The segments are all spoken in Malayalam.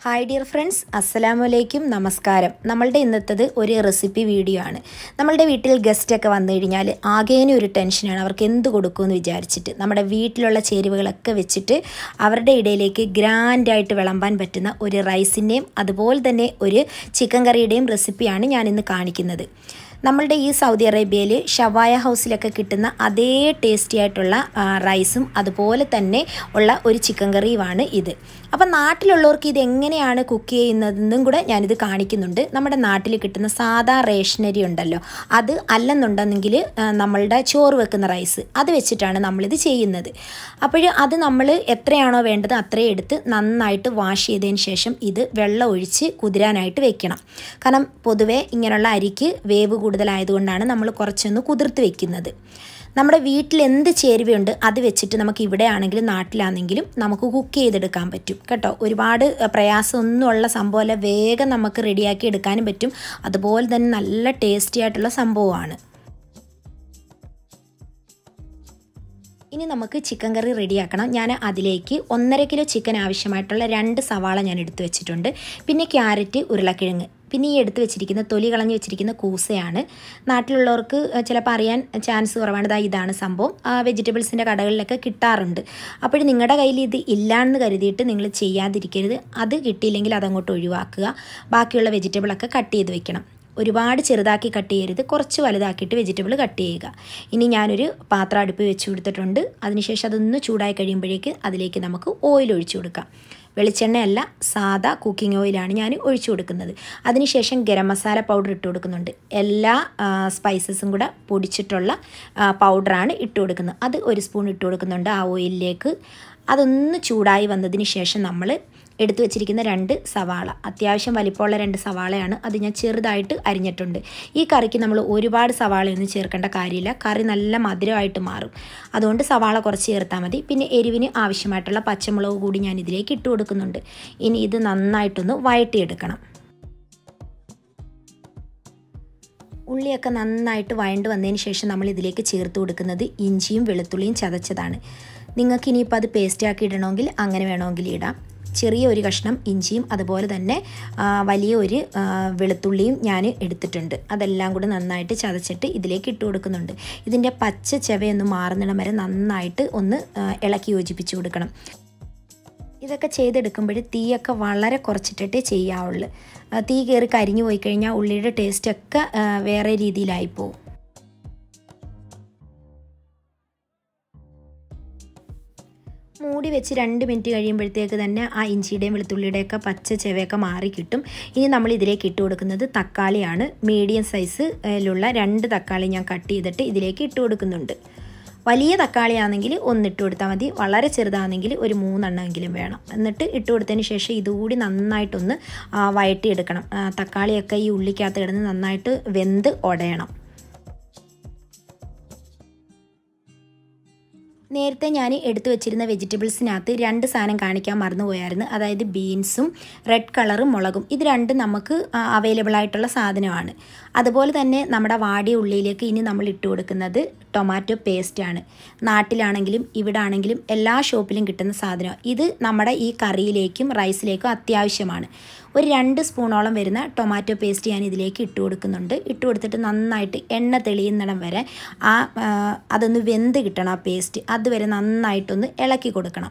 ഹായ് ഡിയർ ഫ്രണ്ട്സ് അസ്സലാമലൈക്കും നമസ്കാരം നമ്മളുടെ ഇന്നത്തത് ഒരു റെസിപ്പി വീഡിയോ ആണ് നമ്മളുടെ വീട്ടിൽ ഗസ്റ്റൊക്കെ വന്നു കഴിഞ്ഞാൽ ആകേനെ ഒരു ടെൻഷനാണ് അവർക്ക് എന്ത് കൊടുക്കുമെന്ന് വിചാരിച്ചിട്ട് നമ്മുടെ വീട്ടിലുള്ള ചേരുവകളൊക്കെ വെച്ചിട്ട് അവരുടെ ഇടയിലേക്ക് ഗ്രാൻഡായിട്ട് വിളമ്പാൻ പറ്റുന്ന ഒരു റൈസിൻ്റെയും അതുപോലെ തന്നെ ഒരു ചിക്കൻ കറിയുടെയും റെസിപ്പിയാണ് ഞാനിന്ന് കാണിക്കുന്നത് നമ്മളുടെ ഈ സൗദി അറേബ്യയിൽ ഷവായ ഹൗസിലൊക്കെ കിട്ടുന്ന അതേ ടേസ്റ്റി ആയിട്ടുള്ള ആ, റൈസും അതുപോലെ തന്നെ ഉള്ള ഒരു ചിക്കൻ കറിയുമാണ് ഇത് അപ്പം നാട്ടിലുള്ളവർക്ക് ഇത് എങ്ങനെയാണ് കുക്ക് ചെയ്യുന്നതെന്നും കൂടെ ഞാനിത് കാണിക്കുന്നുണ്ട് നമ്മുടെ നാട്ടിൽ കിട്ടുന്ന സാധാ റേഷനരി ഉണ്ടല്ലോ അത് അല്ലെന്നുണ്ടെങ്കിൽ ആ, നമ്മളുടെ ചോറ് വെക്കുന്ന റൈസ് അത് വെച്ചിട്ടാണ് നമ്മളിത് ചെയ്യുന്നത് അപ്പോൾ അത് നമ്മൾ എത്രയാണോ വേണ്ടത് അത്രയും എടുത്ത് നന്നായിട്ട് വാഷ് ചെയ്തതിന് ശേഷം ഇത് വെള്ളം ഒഴിച്ച് കുതിരാനായിട്ട് വെക്കണം കാരണം പൊതുവേ ഇങ്ങനെയുള്ള അരിക്ക് വേവ് കൂടുതലായതുകൊണ്ടാണ് നമ്മൾ കുറച്ചൊന്ന് കുതിർത്ത് വെക്കുന്നത് നമ്മുടെ വീട്ടിൽ എന്ത് ചേരുവയുണ്ട് അത് വെച്ചിട്ട് നമുക്ക് ഇവിടെ ആണെങ്കിലും നാട്ടിലാണെങ്കിലും നമുക്ക് കുക്ക് ചെയ്തെടുക്കാൻ പറ്റും കേട്ടോ ഒരുപാട് അഹ്, പ്രയാസമൊന്നുമുള്ള സംഭവമല്ല വേഗം നമുക്ക് റെഡിയാക്കി എടുക്കാനും പറ്റും അതുപോലെ തന്നെ നല്ല ടേസ്റ്റി ആയിട്ടുള്ള സംഭവമാണ് ഇനി നമുക്ക് ചിക്കൻ കറി റെഡിയാക്കണം ഞാൻ അതിലേക്ക് ഒന്നര കിലോ ചിക്കൻ ആവശ്യമായിട്ടുള്ള രണ്ട് സവാള ഞാൻ എടുത്തു വെച്ചിട്ടുണ്ട് പിന്നെ ക്യാരറ്റ് ഉരുളക്കിഴങ്ങ് പിന്നെ ഈ എടുത്തു വെച്ചിരിക്കുന്ന തൊലി കളഞ്ഞ് വെച്ചിരിക്കുന്ന കൂസയാണ് നാട്ടിലുള്ളവർക്ക് ചിലപ്പോൾ അറിയാൻ ചാൻസ് കുറവാണ് ദാ ഇതാണ് സംഭവം വെജിറ്റബിൾസിൻ്റെ കടകളിലൊക്കെ കിട്ടാറുണ്ട് അപ്പോൾ നിങ്ങളുടെ കയ്യിൽ ഇത് ഇല്ലാന്ന് കരുതിയിട്ട് നിങ്ങൾ ചെയ്യാതിരിക്കരുത് അത് കിട്ടിയില്ലെങ്കിൽ അതങ്ങോട്ട് ഒഴിവാക്കുക ബാക്കിയുള്ള വെജിറ്റബിളൊക്കെ കട്ട് ചെയ്ത് വെക്കണം ഒരുപാട് ചെറുതാക്കി കട്ട് ചെയ്യരുത് കുറച്ച് വലുതാക്കിയിട്ട് വെജിറ്റബിൾ കട്ട് ചെയ്യുക ഇനി ഞാനൊരു പാത്രം അടുപ്പ് വെച്ച് കൊടുത്തിട്ടുണ്ട് അതിനുശേഷം അതൊന്ന് ചൂടായി കഴിയുമ്പോഴേക്ക് അതിലേക്ക് നമുക്ക് ഓയിൽ ഒഴിച്ചു കൊടുക്കാം വെളിച്ചെണ്ണയല്ല സാദാ കുക്കിംഗ് ഓയിലാണ് ഞാൻ ഒഴിച്ചു കൊടുക്കുന്നത് അതിനുശേഷം ഗരം മസാല പൗഡർ ഇട്ട് കൊടുക്കുന്നുണ്ട് എല്ലാ സ്പൈസസും കൂടെ പൊടിച്ചിട്ടുള്ള ആ, പൗഡറാണ് ഇട്ട് കൊടുക്കുന്നത് അത് ഒരു സ്പൂൺ ഇട്ട് കൊടുക്കുന്നുണ്ട് ആ ഓയിലിലേക്ക് അതൊന്ന് ചൂടായി വന്നതിന് ശേഷം നമ്മൾ എടുത്തു വെച്ചിരിക്കുന്ന രണ്ട് സവാള അത്യാവശ്യം വലിപ്പമുള്ള രണ്ട് സവാളയാണ് അത് ഞാൻ ചെറുതായിട്ട് അരിഞ്ഞിട്ടുണ്ട് ഈ കറിക്ക് നമ്മൾ ഒരുപാട് സവാളയൊന്നും ചേർക്കേണ്ട കാര്യമില്ല കറി നല്ല മധുരമായിട്ട് മാറും അതുകൊണ്ട് സവാള കുറച്ച് ചേർത്താൽ മതി പിന്നെ എരിവിന് ആവശ്യമായിട്ടുള്ള പച്ചമുളക് കൂടി ഞാൻ ഇതിലേക്ക് ഇട്ട് കൊടുക്കുന്നുണ്ട് ഇനി ഇത് നന്നായിട്ടൊന്ന് വഴട്ടിയെടുക്കണം ഉള്ളിയൊക്കെ നന്നായിട്ട് വഴണ്ട് വന്നതിന് ശേഷം നമ്മൾ ഇതിലേക്ക് ചേർത്ത് കൊടുക്കുന്നത് ഇഞ്ചിയും വെളുത്തുള്ളിയും ചതച്ചതാണ് നിങ്ങൾക്ക് ഇനിയിപ്പോൾ അത് പേസ്റ്റ് ആക്കി ഇടണമെങ്കിൽ അങ്ങനെ വേണമെങ്കിൽ ഇടാം ചെറിയ ഒരു കഷ്ണം ഇഞ്ചിയും അതുപോലെ തന്നെ ആ, വലിയ ഒരു ആ, വെളുത്തുള്ളിയും ഞാൻ എടുത്തിട്ടുണ്ട് അതെല്ലാം കൂടി നന്നായിട്ട് ചതച്ചിട്ട് ഇതിലേക്ക് ഇട്ട് കൊടുക്കുന്നുണ്ട് ഇതിൻ്റെ പച്ച ചെവയൊന്ന് മാറുന്നിടം വരെ നന്നായിട്ട് ഒന്ന് ആ, ഇളക്കി യോജിപ്പിച്ച് കൊടുക്കണം ഇതൊക്കെ ചെയ്തെടുക്കുമ്പോൾ തീയൊക്കെ വളരെ കുറച്ചിട്ടിട്ടേ ചെയ്യാവുള്ളൂ ആ, തീ കയറി കരിഞ്ഞു പോയി കഴിഞ്ഞാൽ ഉള്ളിയുടെ ടേസ്റ്റൊക്കെ ആ, വേറെ രീതിയിലായി പോകും മൂടി വെച്ച് രണ്ട് മിനിറ്റ് കഴിയുമ്പോഴത്തേക്ക് തന്നെ ആ ഇഞ്ചിയുടെയും വെളുത്തുള്ളിയുടെയൊക്കെ പച്ച ചെവയൊക്കെ മാറി കിട്ടും ഇനി നമ്മൾ ഇതിലേക്ക് ഇട്ട് കൊടുക്കുന്നത് തക്കാളിയാണ് മീഡിയം സൈസിലുള്ള രണ്ട് തക്കാളി ഞാൻ കട്ട് ചെയ്തിട്ട് ഇതിലേക്ക് ഇട്ട് കൊടുക്കുന്നുണ്ട് വലിയ തക്കാളി ആണെങ്കിൽ ഒന്നിട്ട് കൊടുത്താൽ മതി വളരെ ചെറുതാണെങ്കിൽ ഒരു മൂന്നെണ്ണമെങ്കിലും വേണം എന്നിട്ട് ഇട്ട് കൊടുത്തതിന് ശേഷം ഇതുകൂടി നന്നായിട്ടൊന്ന് ആ, വഴറ്റിയെടുക്കണം ആ, തക്കാളിയൊക്കെ ഈ ഉള്ളിക്കകത്ത് കിടന്ന് നന്നായിട്ട് വെന്ത് ഉടയണം നേരത്തെ ഞാൻ എടുത്തു വെച്ചിരുന്ന വെജിറ്റബിൾസിനകത്ത് രണ്ട് സാധനം കാണിക്കാൻ മറന്നുപോയായിരുന്നു അതായത് ബീൻസും റെഡ് കളറും മുളകും ഇത് രണ്ടും നമുക്ക് അവൈലബിൾ ആയിട്ടുള്ള സാധനമാണ് അതുപോലെ തന്നെ നമ്മുടെ വാടിയ ഉള്ളിയിലേക്ക് ഇനി നമ്മൾ ഇട്ട് കൊടുക്കുന്നത് ടൊമാറ്റോ പേസ്റ്റാണ് നാട്ടിലാണെങ്കിലും ഇവിടെ ആണെങ്കിലും എല്ലാ ഷോപ്പിലും കിട്ടുന്ന സാധനം ഇത് നമ്മുടെ ഈ കറിയിലേക്കും റൈസിലേക്കും അത്യാവശ്യമാണ് ഒരു രണ്ട് സ്പൂണോളം വരുന്ന ടൊമാറ്റോ പേസ്റ്റ് ഞാൻ ഇതിലേക്ക് ഇട്ട് കൊടുക്കുന്നുണ്ട് ഇട്ട് കൊടുത്തിട്ട് നന്നായിട്ട് എണ്ണ തെളിയുന്നിടം വരെ ആ ആ, അതൊന്ന് വെന്ത് കിട്ടണം ആ പേസ്റ്റ് അതുവരെ നന്നായിട്ടൊന്ന് ഇളക്കി കൊടുക്കണം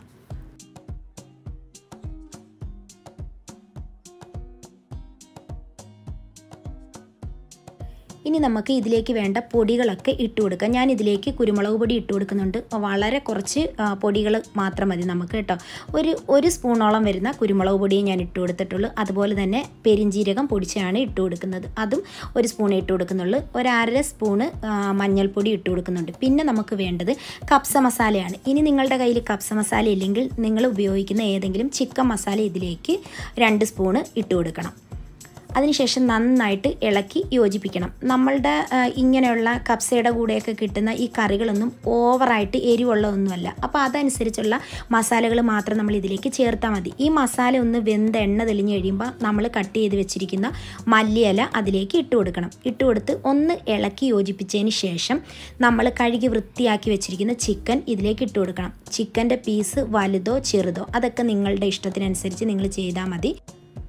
ഇനി നമുക്ക് ഇതിലേക്ക് വേണ്ട പൊടികളൊക്കെ ഇട്ട് കൊടുക്കാം ഞാൻ ഇതിലേക്ക് കുരുമുളക് പൊടി ഇട്ട് കൊടുക്കുന്നുണ്ട് വളരെ കുറച്ച് പൊടികൾ മാത്രം മതി നമുക്ക് കേട്ടോ ഒരു ഒരു സ്പൂണോളം വരുന്ന കുരുമുളക് പൊടിയും ഞാൻ ഇട്ട് കൊടുത്തിട്ടുള്ളൂ അതുപോലെ തന്നെ പെരിഞ്ജീരകം പൊടിച്ചാണ് ഇട്ട് കൊടുക്കുന്നത് അതും ഒരു സ്പൂൺ ഇട്ട് കൊടുക്കുന്നുള്ളൂ ഒരു അര സ്പൂണ് ആ, മഞ്ഞൾപ്പൊടി ഇട്ട് കൊടുക്കുന്നുണ്ട് പിന്നെ നമുക്ക് വേണ്ടത് കപ്സ മസാലയാണ് ഇനി നിങ്ങളുടെ കയ്യിൽ കപ്സ മസാല ഇല്ലെങ്കിൽ നിങ്ങൾ ഉപയോഗിക്കുന്ന ഏതെങ്കിലും ചിക്കൻ മസാല ഇതിലേക്ക് രണ്ട് സ്പൂണ് ഇട്ട് കൊടുക്കണം അതിനുശേഷം നന്നായിട്ട് ഇളക്കി യോജിപ്പിക്കണം നമ്മളുടെ ആ, ഇങ്ങനെയുള്ള കപ്സയുടെ കൂടെയൊക്കെ കിട്ടുന്ന ഈ കറികളൊന്നും ഓവറായിട്ട് എരിവുള്ളതൊന്നുമല്ല അപ്പോൾ അതനുസരിച്ചുള്ള മസാലകൾ മാത്രം നമ്മൾ ഇതിലേക്ക് ചേർത്താൽ മതി ഈ മസാല ഒന്ന് വെന്ത് എണ്ണ തെളിഞ്ഞ് കഴിയുമ്പോൾ നമ്മൾ കട്ട് ചെയ്ത് വെച്ചിരിക്കുന്ന മല്ലിയില അതിലേക്ക് ഇട്ട് കൊടുക്കണം ഇട്ട് കൊടുത്ത് ഒന്ന് ഇളക്കി യോജിപ്പിച്ചതിന് ശേഷം നമ്മൾ കഴുകി വൃത്തിയാക്കി വെച്ചിരിക്കുന്ന ചിക്കൻ ഇതിലേക്ക് ഇട്ട് കൊടുക്കണം ചിക്കൻ്റെ പീസ് വലുതോ ചെറുതോ അതൊക്കെ നിങ്ങളുടെ ഇഷ്ടത്തിനനുസരിച്ച് നിങ്ങൾ ചെയ്താൽ മതി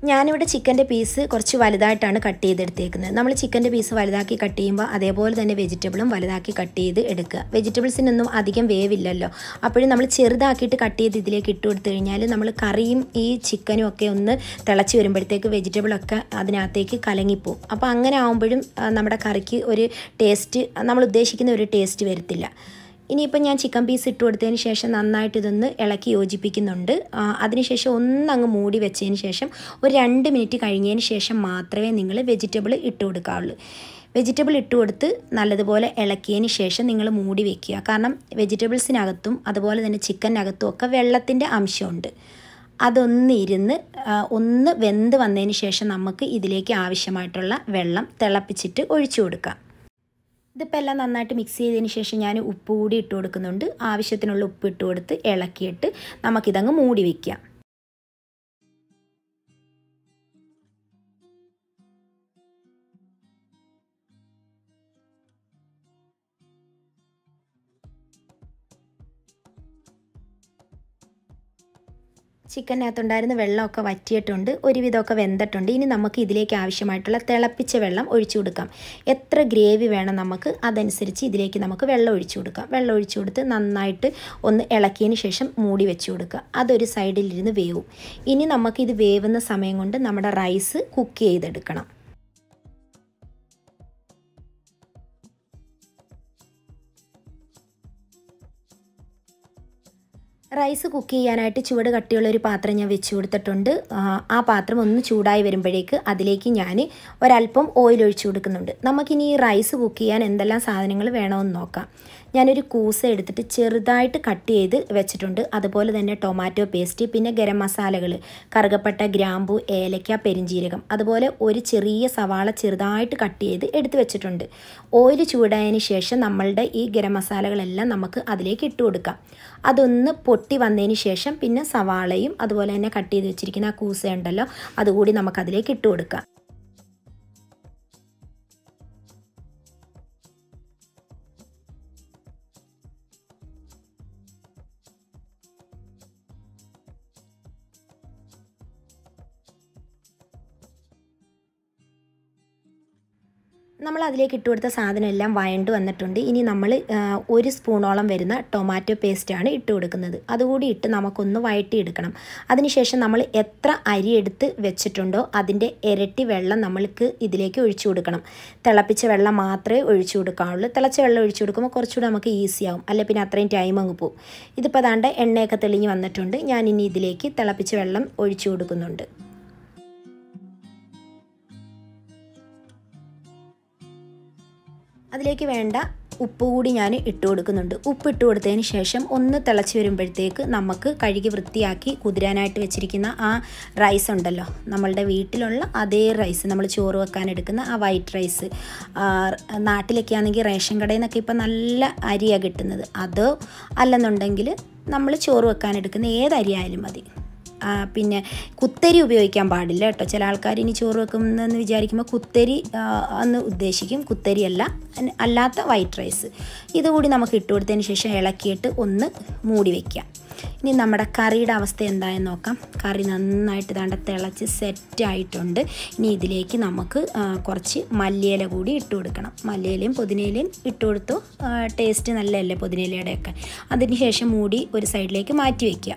ഞാനിവിടെ ചിക്കൻ്റെ പീസ് കുറച്ച് വലുതായിട്ടാണ് കട്ട് ചെയ്തെടുത്തേക്കുന്നത് നമ്മൾ ചിക്കൻ്റെ പീസ് വലുതാക്കി കട്ട് ചെയ്യുമ്പോൾ അതേപോലെ തന്നെ വെജിറ്റബിളും വലുതാക്കി കട്ട് ചെയ്ത് എടുക്കുക വെജിറ്റബിൾസിനൊന്നും അധികം വേവില്ലല്ലോ അപ്പോഴും നമ്മൾ ചെറുതാക്കിയിട്ട് കട്ട് ചെയ്ത് ഇതിലേക്ക് ഇട്ട് കൊടുത്തു കഴിഞ്ഞാൽ നമ്മൾ കറിയും ഈ ചിക്കനും ഒക്കെ ഒന്ന് തിളച്ച് വരുമ്പോഴത്തേക്ക് വെജിറ്റബിളൊക്കെ അതിനകത്തേക്ക് കലങ്ങിപ്പോവും അപ്പോൾ അങ്ങനെ ആകുമ്പോഴും ആ, നമ്മുടെ കറിക്ക് ഒരു ടേസ്റ്റ് നമ്മൾ ഉദ്ദേശിക്കുന്ന ഒരു ടേസ്റ്റ് വരത്തില്ല ഇനിയിപ്പം ഞാൻ ചിക്കൻ പീസ് ഇട്ട് കൊടുത്തതിന് ശേഷം നന്നായിട്ട് ഇതൊന്ന് ഇളക്കി യോജിപ്പിക്കുന്നുണ്ട് ആ, അതിനുശേഷം ഒന്നങ്ങ് മൂടി വെച്ചതിന് ശേഷം ഒരു രണ്ട് മിനിറ്റ് കഴിഞ്ഞതിന് ശേഷം മാത്രമേ നിങ്ങൾ വെജിറ്റബിൾ ഇട്ട് കൊടുക്കാവുള്ളൂ വെജിറ്റബിൾ ഇട്ട് കൊടുത്ത് നല്ലതുപോലെ ഇളക്കിയതിന് ശേഷം നിങ്ങൾ മൂടി വെക്കുക കാരണം വെജിറ്റബിൾസിനകത്തും അതുപോലെ തന്നെ ചിക്കനകത്തും ഒക്കെ വെള്ളത്തിൻ്റെ അംശമുണ്ട് അതൊന്ന് ഇരുന്ന് ആ, ഒന്ന് വെന്ത് വന്നതിന് ശേഷം നമുക്ക് ഇതിലേക്ക് ആവശ്യമായിട്ടുള്ള വെള്ളം തിളപ്പിച്ചിട്ട് ഒഴിച്ചു കൊടുക്കാം ഇതിപ്പോൾ എല്ലാം നന്നായിട്ട് മിക്സ് ചെയ്തതിന് ശേഷം ഞാൻ ഉപ്പ് കൂടി ഇട്ട് കൊടുക്കുന്നുണ്ട് ആവശ്യത്തിനുള്ള ഉപ്പ് ഇട്ട് കൊടുത്ത് ഇളക്കിയിട്ട് നമുക്കിതങ്ങ് മൂടി വയ്ക്കാം ചിക്കനകത്തുണ്ടായിരുന്ന വെള്ളമൊക്കെ വറ്റിയിട്ടുണ്ട് ഒരുവിധമൊക്കെ വെന്തിട്ടുണ്ട് ഇനി നമുക്ക് ഇതിലേക്ക് ആവശ്യമായിട്ടുള്ള തിളപ്പിച്ച വെള്ളം ഒഴിച്ചു കൊടുക്കാം എത്ര ഗ്രേവി വേണം നമുക്ക് അതനുസരിച്ച് ഇതിലേക്ക് നമുക്ക് വെള്ളം ഒഴിച്ചു കൊടുക്കാം വെള്ളം ഒഴിച്ചു കൊടുത്ത് നന്നായിട്ട് ഒന്ന് ഇളക്കിയതിന് ശേഷം മൂടി വെച്ച് കൊടുക്കുക അതൊരു സൈഡിലിരുന്ന് വേവും ഇനി നമുക്കിത് വേവുന്ന സമയം കൊണ്ട് നമ്മുടെ റൈസ് കുക്ക് ചെയ്തെടുക്കണം റൈസ് കുക്ക് ചെയ്യാനായിട്ട് ചുവട് കട്ടിയുള്ള ഒരു പാത്രം ഞാൻ വെച്ച് കൊടുത്തിട്ടുണ്ട് ആ, ആ പാത്രം ഒന്ന് ചൂടായി വരുമ്പോഴേക്ക് അതിലേക്ക് ഞാൻ ഒരല്പം ഓയിൽ ഒഴിച്ചു കൊടുക്കുന്നുണ്ട് നമുക്കിനി ഈ റൈസ് കുക്ക് ചെയ്യാൻ എന്തെല്ലാം സാധനങ്ങൾ വേണമെന്ന് നോക്കാം ഞാനൊരു കൂസ എടുത്തിട്ട് ചെറുതായിട്ട് കട്ട് ചെയ്ത് വെച്ചിട്ടുണ്ട് അതുപോലെ തന്നെ ടൊമാറ്റോ പേസ്റ്റ് പിന്നെ ഗരം മസാലകൾ കറുകപ്പട്ട ഗ്രാമ്പു ഏലക്ക പെരിഞ്ചീരകം അതുപോലെ ഒരു ചെറിയ സവാള ചെറുതായിട്ട് കട്ട് ചെയ്ത് എടുത്ത് വെച്ചിട്ടുണ്ട് ഓയിൽ ചൂടായതിന് ശേഷം നമ്മളുടെ ഈ ഗരം മസാലകളെല്ലാം നമുക്ക് അതിലേക്ക് ഇട്ട് കൊടുക്കാം അതൊന്ന് പൊട്ടി വന്നതിന് ശേഷം പിന്നെ സവാളയും അതുപോലെ തന്നെ കട്ട് ചെയ്ത് വെച്ചിരിക്കുന്ന ആ കൂസ ഉണ്ടല്ലോ അതുകൂടി നമുക്ക് അതിലേക്ക് ഇട്ട് കൊടുക്കാം നമ്മൾ അതിലേക്ക് ഇട്ട് കൊടുത്ത സാധനം എല്ലാം വഴണ്ട് വന്നിട്ടുണ്ട് ഇനി നമ്മൾ ആ, ഒരു സ്പൂണോളം വരുന്ന ടൊമാറ്റോ പേസ്റ്റാണ് ഇട്ട് കൊടുക്കുന്നത് അതുകൂടി ഇട്ട് നമുക്കൊന്ന് വഴറ്റിയെടുക്കണം അതിനുശേഷം നമ്മൾ എത്ര അരി എടുത്ത് വെച്ചിട്ടുണ്ടോ അതിൻ്റെ ഇരട്ടി വെള്ളം നമ്മൾക്ക് ഇതിലേക്ക് ഒഴിച്ചു കൊടുക്കണം തിളപ്പിച്ച വെള്ളം മാത്രമേ ഒഴിച്ചു കൊടുക്കാവുള്ളൂ തിളച്ച വെള്ളം ഒഴിച്ചു കൊടുക്കുമ്പോൾ കുറച്ചുകൂടി നമുക്ക് ഈസി ആവും അല്ലെ പിന്നെ അത്രയും ടൈം അങ്ങ് പോകും ഇതിപ്പോൾ അതാണ്ട് എണ്ണയൊക്കെ തെളിഞ്ഞ് വന്നിട്ടുണ്ട് ഞാൻ ഇനി ഇതിലേക്ക് തിളപ്പിച്ച വെള്ളം ഒഴിച്ചു കൊടുക്കുന്നുണ്ട് അതിലേക്ക് വേണ്ട ഉപ്പ് കൂടി ഞാൻ ഇട്ട് കൊടുക്കുന്നുണ്ട് ഉപ്പ് ഇട്ട് കൊടുത്തതിന് ശേഷം ഒന്ന് തിളച്ച് വരുമ്പോഴത്തേക്ക് നമുക്ക് കഴുകി വൃത്തിയാക്കി കുതിരാനായിട്ട് വെച്ചിരിക്കുന്ന ആ റൈസ് ഉണ്ടല്ലോ നമ്മളുടെ വീട്ടിലുള്ള അതേ റൈസ് നമ്മൾ ചോറ് വെക്കാൻ എടുക്കുന്ന ആ വൈറ്റ് റൈസ് ആ, നാട്ടിലൊക്കെ ആണെങ്കിൽ റേഷൻ കടയിൽ നിന്നൊക്കെ ഇപ്പം നല്ല അരിയാണ് കിട്ടുന്നത് അതോ അല്ലെന്നുണ്ടെങ്കിൽ നമ്മൾ ചോറ് വെക്കാൻ എടുക്കുന്ന ഏത് അരി ആയാലും മതി ആ, പിന്നെ കുത്തരി ഉപയോഗിക്കാൻ പാടില്ല കേട്ടോ ചില ആൾക്കാർ ഇനി ചോറ് വെക്കുന്നതെന്ന് വിചാരിക്കുമ്പോൾ കുത്തരി ആ, എന്ന് ഉദ്ദേശിക്കും കുത്തരിയല്ല അല്ല- അല്ലാത്ത വൈറ്റ് റൈസ് ഇതുകൂടി നമുക്ക് ഇട്ട് കൊടുത്തതിന് ശേഷം ഇളക്കിയിട്ട് ഒന്ന് മൂടി വയ്ക്കാം ഇനി നമ്മുടെ കറിയുടെ അവസ്ഥ എന്തായെന്ന് നോക്കാം കറി നന്നായിട്ട് ദാണ്ട തിളച്ച് സെറ്റ് ആയിട്ടുണ്ട് ഇനി ഇതിലേക്ക് നമുക്ക് ആ, കുറച്ച് മല്ലിയില കൂടി ഇട്ട് കൊടുക്കണം മല്ലിയിലയും പുതിനയിലയും ഇട്ട് കൊടുത്തു ടേസ്റ്റ് നല്ലതല്ലേ പുതിനയിലയുടെയൊക്കെ അതിന് ശേഷം മൂടി ഒരു സൈഡിലേക്ക് മാറ്റി വയ്ക്കുക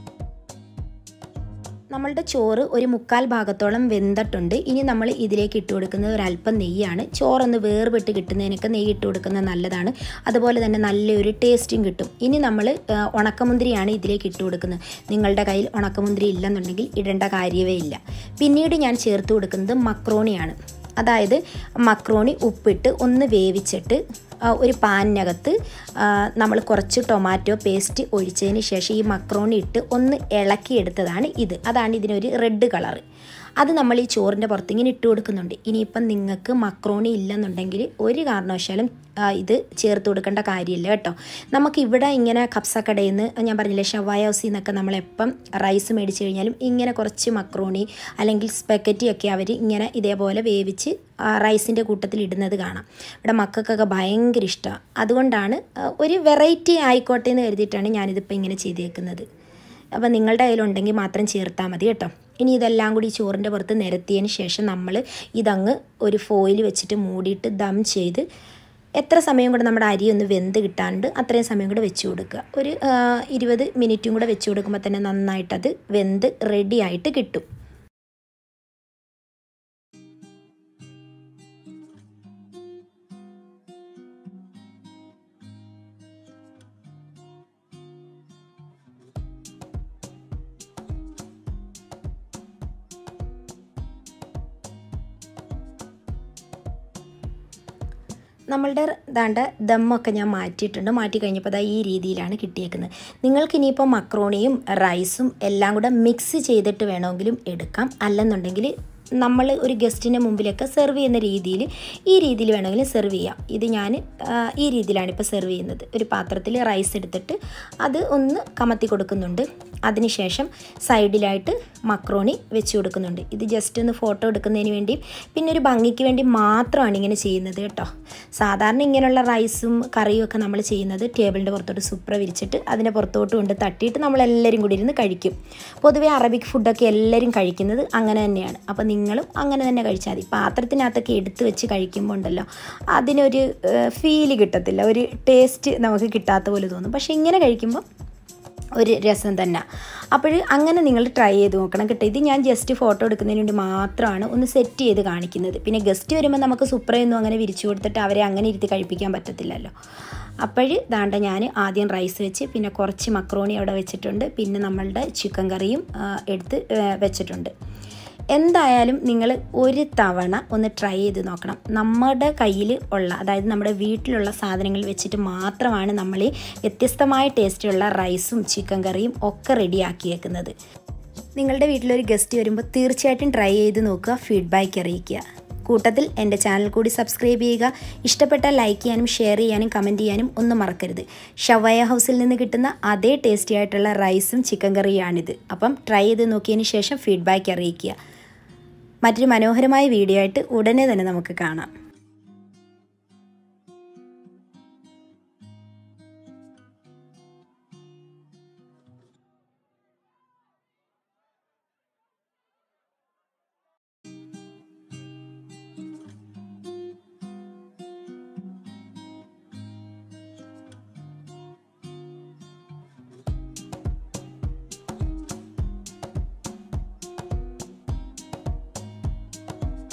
നമ്മളുടെ ചോറ് ഒരു മുക്കാൽ ഭാഗത്തോളം വെന്തിട്ടുണ്ട് ഇനി നമ്മൾ ഇതിലേക്ക് ഇട്ട് കൊടുക്കുന്നത് ഒരല്പം നെയ്യാണ് ചോറൊന്ന് വേർപെട്ട് കിട്ടുന്നതിനൊക്കെ നെയ്യ് ഇട്ട് കൊടുക്കുന്നത് നല്ലതാണ് അതുപോലെ തന്നെ നല്ലൊരു ടേസ്റ്റും കിട്ടും ഇനി നമ്മൾ ആ, ഉണക്കമുന്തിരിയാണ് ഇതിലേക്ക് ഇട്ട് കൊടുക്കുന്നത് നിങ്ങളുടെ കയ്യിൽ ഉണക്കമുന്തിരി ഇല്ലെന്നുണ്ടെങ്കിൽ ഇടേണ്ട കാര്യമേ ഇല്ല പിന്നീട് ഞാൻ ചേർത്ത് കൊടുക്കുന്നത് മക്രോണിയാണ് അതായത് മക്രോണി ഉപ്പിട്ട് ഒന്ന് വേവിച്ചിട്ട് ആ, ഒരു പാനിനകത്ത് നമ്മൾ കുറച്ച് ടൊമാറ്റോ പേസ്റ്റ് ഒഴിച്ചതിന് ശേഷം ഈ മക്രോണി ഇട്ട് ഒന്ന് ഇളക്കിയെടുത്തതാണ് ഇത് അതാണ് ഇതിനൊരു റെഡ് കളറ് അത് നമ്മൾ ഈ ചോറിൻ്റെ പുറത്ത് ഇങ്ങനെ ഇട്ട് കൊടുക്കുന്നുണ്ട് ഇനിയിപ്പം നിങ്ങൾക്ക് മക്രോണി ഇല്ലെന്നുണ്ടെങ്കിൽ ഒരു കാരണവശാലും ആ, ഇത് ചേർത്ത് കൊടുക്കേണ്ട കാര്യമില്ല കേട്ടോ നമുക്കിവിടെ ഇങ്ങനെ കപ്സക്കടയിൽ നിന്ന് ഞാൻ പറഞ്ഞില്ലേ ഷവായ ഹൗസിൽ നിന്നൊക്കെ നമ്മളെപ്പം റൈസ് മേടിച്ച് കഴിഞ്ഞാലും ഇങ്ങനെ കുറച്ച് മക്രോണി അല്ലെങ്കിൽ സ്പെക്കറ്റി ഒക്കെ അവർ ഇങ്ങനെ ഇതേപോലെ വേവിച്ച് റൈസിൻ്റെ കൂട്ടത്തിൽ ഇടുന്നത് കാണാം ഇവിടെ മക്കൾക്കൊക്കെ ഭയങ്കര ഇഷ്ടമാണ് അതുകൊണ്ടാണ് ആ, ഒരു വെറൈറ്റി ആയിക്കോട്ടെ എന്ന് കരുതിയിട്ടാണ് ഞാനിതിപ്പോൾ ഇങ്ങനെ ചെയ്തേക്കുന്നത് അപ്പോൾ നിങ്ങളുടെ കയ്യിലുണ്ടെങ്കിൽ മാത്രം ചേർത്താൽ മതി കേട്ടോ ഇനി ഇതെല്ലാം കൂടി ഈ ചോറിൻ്റെ പുറത്ത് നിരത്തിയതിന് ശേഷം നമ്മൾ ഇതങ്ങ് ഒരു ഫോയിൽ വെച്ചിട്ട് മൂടിയിട്ട് ദം ചെയ്ത് എത്ര സമയം കൂടെ നമ്മുടെ അരി ഒന്ന് വെന്ത് കിട്ടാണ്ട് അത്രയും സമയം കൂടെ വെച്ച് കൊടുക്കുക ഒരു ഇരുപത് മിനിറ്റും കൂടെ വെച്ച് കൊടുക്കുമ്പോൾ തന്നെ നന്നായിട്ടത് വെന്ത് റെഡി ആയിട്ട് കിട്ടും നമ്മളുടെ ദാണ്ട ദമ്മൊക്കെ ഞാൻ മാറ്റിയിട്ടുണ്ട് മാറ്റി കഴിഞ്ഞപ്പോൾ ദാ ഈ രീതിയിലാണ് കിട്ടിയേക്കുന്നത് നിങ്ങൾക്ക് ഇനിയിപ്പോൾ മക്രോണിയും റൈസും എല്ലാം കൂടെ മിക്സ് ചെയ്തിട്ട് വേണമെങ്കിലും എടുക്കാം അല്ലെന്നുണ്ടെങ്കിൽ നമ്മൾ ഒരു ഗസ്റ്റിൻ്റെ മുമ്പിലൊക്കെ സെർവ് ചെയ്യുന്ന രീതിയിൽ ഈ രീതിയിൽ വേണമെങ്കിലും സെർവ് ചെയ്യാം ഇത് ഞാൻ ഈ രീതിയിലാണ് ഇപ്പോൾ സെർവ് ചെയ്യുന്നത് ഒരു പാത്രത്തിൽ റൈസ് എടുത്തിട്ട് അത് ഒന്ന് കമത്തി കൊടുക്കുന്നുണ്ട് അതിനുശേഷം സൈഡിലായിട്ട് മക്രോണി വെച്ച് കൊടുക്കുന്നുണ്ട് ഇത് ജസ്റ്റ് ഒന്ന് ഫോട്ടോ എടുക്കുന്നതിന് വേണ്ടി പിന്നെ ഒരു ഭംഗിക്ക് വേണ്ടി മാത്രമാണ് ഇങ്ങനെ ചെയ്യുന്നത് കേട്ടോ സാധാരണ ഇങ്ങനെയുള്ള റൈസും കറിയും ഒക്കെ നമ്മൾ ചെയ്യുന്നത് ടേബിളിൻ്റെ പുറത്തോട്ട് സുപ്ര വിരിച്ചിട്ട് അതിൻ്റെ പുറത്തോട്ട് കൊണ്ട് തട്ടിയിട്ട് നമ്മളെല്ലാവരും കൂടി ഇരുന്ന് കഴിക്കും പൊതുവേ അറബിക് ഫുഡൊക്കെ എല്ലാവരും കഴിക്കുന്നത് അങ്ങനെ തന്നെയാണ് അപ്പോൾ നിങ്ങളും അങ്ങനെ തന്നെ കഴിച്ചാൽ മതി പാത്രത്തിനകത്തൊക്കെ എടുത്ത് വെച്ച് കഴിക്കുമ്പോൾ ഉണ്ടല്ലോ അതിനൊരു ഫീല് കിട്ടത്തില്ല ഒരു ടേസ്റ്റ് നമുക്ക് കിട്ടാത്ത പോലെ തോന്നും പക്ഷേ ഇങ്ങനെ കഴിക്കുമ്പോൾ ഒരു രസം തന്നെ അപ്പോൾ അങ്ങനെ നിങ്ങൾ ട്രൈ ചെയ്ത് നോക്കണം കേട്ടോ ഇത് ഞാൻ ജസ്റ്റ് ഫോട്ടോ എടുക്കുന്നതിന് വേണ്ടി മാത്രമാണ് ഒന്ന് സെറ്റ് ചെയ്ത് കാണിക്കുന്നത് പിന്നെ ഗസ്റ്റ് വരുമ്പോൾ നമുക്ക് സുപ്രയൊന്നും അങ്ങനെ വിരിച്ചു കൊടുത്തിട്ട് അവരെ അങ്ങനെ ഇരുത്തി കഴിപ്പിക്കാൻ പറ്റത്തില്ലല്ലോ അപ്പോൾ ദാണ്ട ഞാൻ ആദ്യം റൈസ് വെച്ച് പിന്നെ കുറച്ച് മക്രോണി അവിടെ വെച്ചിട്ടുണ്ട് പിന്നെ നമ്മളുടെ ചിക്കൻ കറിയും എടുത്ത് വെച്ചിട്ടുണ്ട് എന്തായാലും നിങ്ങൾ ഒരു തവണ ഒന്ന് ട്രൈ ചെയ്ത് നോക്കണം നമ്മുടെ കയ്യിൽ ഉള്ള അതായത് നമ്മുടെ വീട്ടിലുള്ള സാധനങ്ങൾ വെച്ചിട്ട് മാത്രമാണ് നമ്മൾ ഈ വ്യത്യസ്തമായ ടേസ്റ്റുള്ള റൈസും ചിക്കൻ കറിയും ഒക്കെ റെഡിയാക്കിയേക്കുന്നത് നിങ്ങളുടെ വീട്ടിലൊരു ഗസ്റ്റ് വരുമ്പോൾ തീർച്ചയായിട്ടും ട്രൈ ചെയ്ത് നോക്കുക ഫീഡ്ബാക്ക് അറിയിക്കുക കൂട്ടത്തിൽ എൻ്റെ ചാനൽ കൂടി സബ്സ്ക്രൈബ് ചെയ്യുക ഇഷ്ടപ്പെട്ടാൽ ലൈക്ക് ചെയ്യാനും ഷെയർ ചെയ്യാനും കമൻറ്റ് ചെയ്യാനും ഒന്നും മറക്കരുത് ഷവയ ഹൗസിൽ നിന്ന് കിട്ടുന്ന അതേ ടേസ്റ്റി ആയിട്ടുള്ള റൈസും ചിക്കൻ കറിയാണിത് അപ്പം ട്രൈ ചെയ്ത് നോക്കിയതിന് ശേഷം ഫീഡ്ബാക്ക് അറിയിക്കുക മറ്റൊരു മനോഹരമായ വീഡിയോ ആയിട്ട് ഉടനെ തന്നെ നമുക്ക് കാണാം